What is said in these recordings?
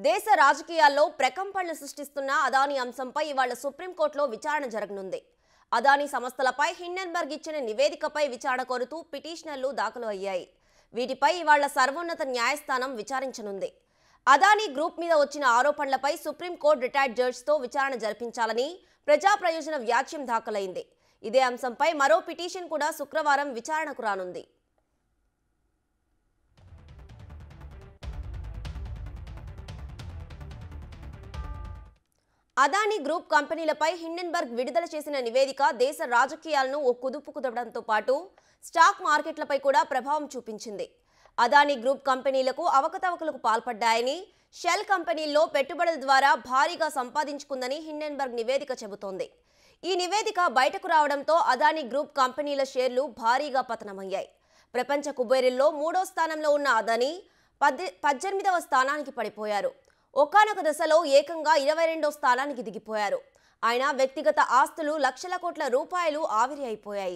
దేశ రాజకీయాల్లో ప్రకంపనలు సృష్టిస్తున్న అదానీ అంశంపై ఇవాళ సుప్రీంకోర్టులో విచారణ జరగనుంది అదానీ సంస్థలపై హిండెన్బర్గ్ ఇచ్చిన నివేదికపై విచారణ కోరుతూ పిటిషనర్లు దాఖలు అయ్యాయి వీటిపై ఇవాళ సర్వోన్నత న్యాయస్థానం విచారించనుంది అదానీ గ్రూప్ మీద వచ్చిన ఆరోపణలపై సుప్రీంకోర్టు రిటైర్డ్ జడ్జితో విచారణ జరిపించాలని ప్రజా ప్రయోజన వ్యాజ్యం దాఖలైంది ఇదే అంశంపై మరో పిటిషన్ కూడా శుక్రవారం విచారణకు రానుంది అదానీ గ్రూప్ కంపెనీలపై హిండెన్బర్గ్ విడుదల చేసిన నివేదిక దేశ రాజకీయాలను ఓ కుదుపు కుదవడంతో పాటు స్టాక్ మార్కెట్లపై కూడా ప్రభావం చూపించింది అదానీ గ్రూప్ కంపెనీలకు అవకతవకలకు పాల్పడ్డాయని షెల్ కంపెనీల్లో పెట్టుబడుల ద్వారా భారీగా సంపాదించుకుందని హిండెన్బర్గ్ నివేదిక చెబుతోంది ఈ నివేదిక బయటకు రావడంతో అదానీ గ్రూప్ కంపెనీల షేర్లు భారీగా పతనమయ్యాయి ప్రపంచ కుబేరుల్లో మూడో స్థానంలో ఉన్న అదానీ పద్దె పద్దెనిమిదవ స్థానానికి పడిపోయారు ఒకానొక దశలో ఏకంగా ఇరవై రెండో స్థానానికి దిగిపోయారు ఆయన వ్యక్తిగత ఆస్తులు లక్షల కోట్ల రూపాయలు ఆవిరి అయిపోయాయి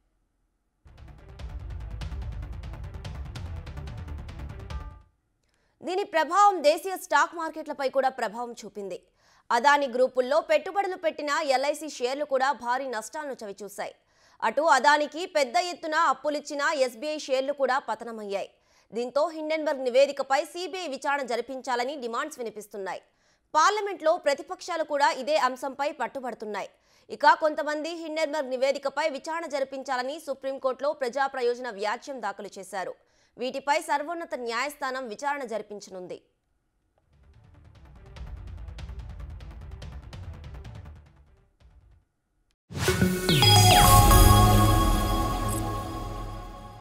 దీని ప్రభావం దేశీయ స్టాక్ మార్కెట్లపై కూడా ప్రభావం చూపింది అదాని గ్రూపుల్లో పెట్టుబడులు పెట్టిన ఎల్ఐసి షేర్లు కూడా భారీ నష్టాలను చవిచూశాయి అటు అదానికి పెద్ద ఎత్తున అప్పులిచ్చిన ఎస్బీఐ షేర్లు కూడా పతనమయ్యాయి దీంతో హిండెన్బర్గ్ నివేదికపై సిబిఐ విచారణ జరిపించాలని డిమాండ్స్ వినిపిస్తున్నాయి పార్లమెంట్లో ప్రతిపక్షాలు కూడా ఇదే అంశంపై పట్టుబడుతున్నాయి ఇక కొంతమంది హిండెన్బర్గ్ నివేదికపై విచారణ జరిపించాలని సుప్రీంకోర్టులో ప్రజా ప్రయోజన వ్యాజ్యం దాఖలు చేశారు వీటిపై సర్వోన్నత న్యాయస్థానం విచారణ జరిపించనుంది